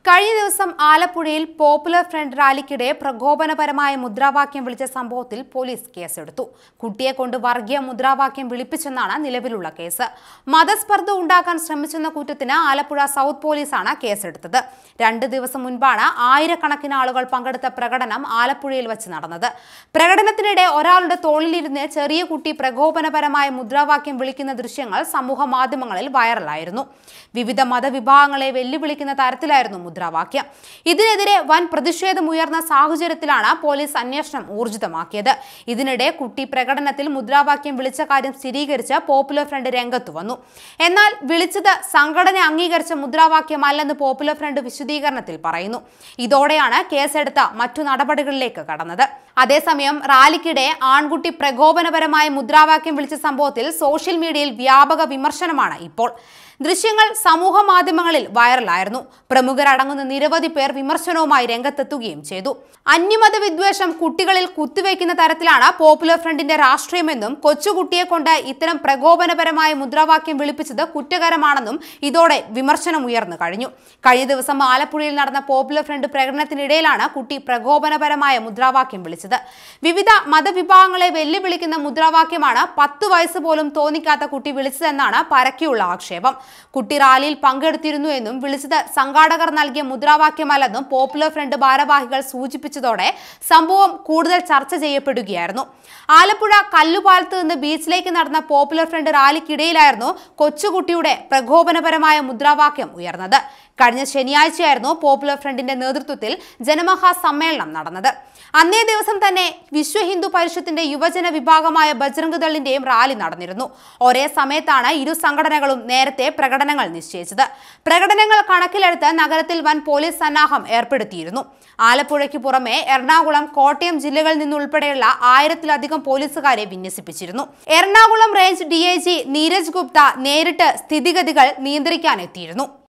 കഴിഞ്ഞ ദിവസം ആലപ്പുഴയിൽ പോപ്പുലർ ഫ്രണ്ട് റാലിക്കിടെ പ്രകോപനപരമായ മുദ്രാവാക്യം വിളിച്ച സംഭവത്തിൽ പോലീസ് കേസെടുത്തു കുട്ടിയെ കൊണ്ട് വർഗീയ മുദ്രാവാക്യം വിളിപ്പിച്ചെന്നാണ് നിലവിലുള്ള കേസ് മതസ്പർദ്ധ ഉണ്ടാക്കാൻ ശ്രമിച്ചെന്ന കുറ്റത്തിന് ആലപ്പുഴ സൗത്ത് പോലീസാണ് കേസെടുത്തത് രണ്ട് ദിവസം മുൻപാണ് ആയിരക്കണക്കിന് ആളുകൾ പങ്കെടുത്ത പ്രകടനം ആലപ്പുഴയിൽ വെച്ച് നടന്നത് പ്രകടനത്തിനിടെ ഒരാളുടെ തോളിലിരുന്ന് ചെറിയ കുട്ടി പ്രകോപനപരമായ മുദ്രാവാക്യം വിളിക്കുന്ന ദൃശ്യങ്ങൾ സമൂഹ മാധ്യമങ്ങളിൽ വൈറലായിരുന്നു വിവിധ മതവിഭാഗങ്ങളെ വെല്ലുവിളിക്കുന്ന തരത്തിലായിരുന്നു മുദ്രാവാക്യം ഇതിനെതിരെ വൻ പ്രതിഷേധമുയർന്ന സാഹചര്യത്തിലാണ് പോലീസ് അന്വേഷണം ഊർജിതമാക്കിയത് ഇതിനിടെ കുട്ടി പ്രകടനത്തിൽ മുദ്രാവാക്യം വിളിച്ച കാര്യം സ്ഥിരീകരിച്ച് പോപ്പുലർ ഫ്രണ്ട് രംഗത്തു വന്നു എന്നാൽ വിളിച്ചത് സംഘടന അംഗീകരിച്ച മുദ്രാവാക്യമല്ലെന്ന് പോപ്പുലർ ഫ്രണ്ട് വിശദീകരണത്തിൽ പറയുന്നു ഇതോടെയാണ് കേസെടുത്ത മറ്റു നടപടികളിലേക്ക് കടന്നത് അതേസമയം റാലിക്കിടെ ആൺകുട്ടി പ്രകോപനപരമായ മുദ്രാവാക്യം വിളിച്ച സംഭവത്തിൽ സോഷ്യൽ മീഡിയയിൽ വ്യാപക വിമർശനമാണ് ഇപ്പോൾ ദൃശ്യങ്ങൾ സമൂഹ മാധ്യമങ്ങളിൽ വൈറലായിരുന്നു പ്രമുഖരടങ്ങുന്ന നിരവധി പേർ വിമർശനവുമായി രംഗത്തെത്തുകയും ചെയ്തു അന്യമത വിദ്വേഷം കുട്ടികളിൽ കുത്തിവെക്കുന്ന തരത്തിലാണ് പോപ്പുലർ ഫ്രണ്ടിന്റെ രാഷ്ട്രീയമെന്നും കൊച്ചുകുട്ടിയെ കൊണ്ട് ഇത്തരം പ്രകോപനപരമായ മുദ്രാവാക്യം വിളിപ്പിച്ചത് കുറ്റകരമാണെന്നും ഇതോടെ വിമർശനം ഉയർന്നു കഴിഞ്ഞു കഴിഞ്ഞ ദിവസം ആലപ്പുഴയിൽ നടന്ന പോപ്പുലർ ഫ്രണ്ട് പ്രകടനത്തിനിടയിലാണ് കുട്ടി പ്രകോപനപരമായ മുദ്രാവാക്യം വിളിച്ചത് വിവിധ മതവിഭാഗങ്ങളെ വെല്ലുവിളിക്കുന്ന മുദ്രാവാക്യമാണ് പത്ത് വയസ്സ് പോലും തോന്നിക്കാത്ത കുട്ടി വിളിച്ചതെന്നാണ് പരക്കെയുള്ള ആക്ഷേപം കുട്ടി റാലിയിൽ പങ്കെടുത്തിരുന്നു എന്നും വിളിച്ചത് സംഘാടകർ നൽകിയ മുദ്രാവാക്യമല്ലെന്നും പോപ്പുലർ ഫ്രണ്ട് ഭാരവാഹികൾ സൂചിപ്പിച്ചതോടെ സംഭവം കൂടുതൽ ചർച്ച ചെയ്യപ്പെടുകയായിരുന്നു ആലപ്പുഴ കല്ലുപാലത്ത് നിന്ന് ബീച്ചിലേക്ക് നടന്ന പോപ്പുലർ ഫ്രണ്ട് റാലിക്കിടയിലായിരുന്നു കൊച്ചുകുട്ടിയുടെ പ്രകോപനപരമായ മുദ്രാവാക്യം ഉയർന്നത് കഴിഞ്ഞ ശനിയാഴ്ചയായിരുന്നു പോപ്പുലർ ഫ്രണ്ടിന്റെ നേതൃത്വത്തിൽ ജനമഹാ സമ്മേളനം നടന്നത് അന്നേ ദിവസം തന്നെ വിശ്വ ഹിന്ദു പരിഷത്തിന്റെ യുവജന വിഭാഗമായ ബജ്രംഗ് ദളിന്റെയും റാലി നടന്നിരുന്നു ഒരേ സമയത്താണ് ഇരു സംഘടനകളും നേരത്തെ പ്രകടനങ്ങൾ നിശ്ചയിച്ചത് പ്രകടനങ്ങൾ കണക്കിലെടുത്ത് നഗരത്തിൽ വൻ പോലീസ് സന്നാഹം ഏർപ്പെടുത്തിയിരുന്നു ആലപ്പുഴയ്ക്ക് പുറമെ എറണാകുളം കോട്ടയം ജില്ലകളിൽ നിന്നുൾപ്പെടെയുള്ള ആയിരത്തിലധികം പോലീസുകാരെ വിന്യസിപ്പിച്ചിരുന്നു Ernakulam range D I G Neeraj Gupta നേരിട്ട് സ്ഥിതിഗതികൾ നിയന്ത്രിക്കാനെത്തിയിരുന്നു